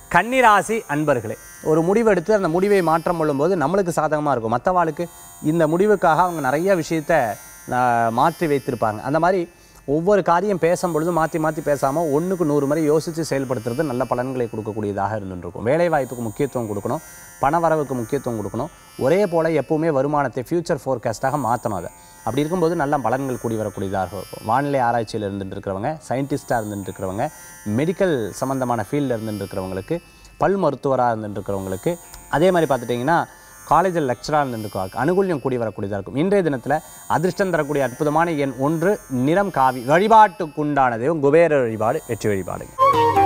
கன்னிராசி அன்பர்களே ஒரு முடிவெடுத்து அந்த முடிவை மாற்றம் கொள்ளும்போது நம்மளுக்கு சாதகமாக இருக்கும் மற்றவாளுக்கு இந்த முடிவுக்காக அவங்க நிறைய விஷயத்த ஆஹ், மாற்றி வைத்திருப்பாங்க அந்த மாதிரி ஒவ்வொரு காரியம் பேசும் பொழுது மாற்றி மாற்றி பேசாமல் ஒன்றுக்கு நூறு முறை யோசித்து செயல்படுத்துறது நல்ல பலன்களை கொடுக்கக்கூடியதாக இருந்துருக்கும் வேலை வாய்ப்புக்கு முக்கியத்துவம் கொடுக்கணும் பணவரவுக்கு முக்கியத்துவம் கொடுக்கணும் ஒரே போல் எப்பவுமே வருமானத்தை ஃப்யூச்சர் ஃபோர்காஸ்ட்டாக மாற்றணும் அதை அப்படி இருக்கும்போது நல்ல பலன்கள் கூடி வரக்கூடியதாக இருக்கும் வானிலை ஆராய்ச்சியில் இருந்துட்டு இருக்கிறவங்க சயின்டிஸ்ட்டாக இருந்துட்டு இருக்கிறவங்க மெடிக்கல் சம்மந்தமான ஃபீல்டில் இருந்துட்டு இருக்கிறவங்களுக்கு பல் மருத்துவராக இருந்துட்டு இருக்கிறவங்களுக்கு அதே மாதிரி பார்த்துட்டிங்கன்னா காலேஜில் லெக்சராக இருந்துருக்கோம் அனுகூல்யம் கூடி வரக்கூடியதாக இருக்கும் இன்றைய தினத்தில் அதிர்ஷ்டம் தரக்கூடிய அற்புதமான எண் ஒன்று நிறம் காவி வழிபாட்டுக்குண்டான தெய்வம் குபேர வழிபாடு வெற்றி வழிபாடுங்க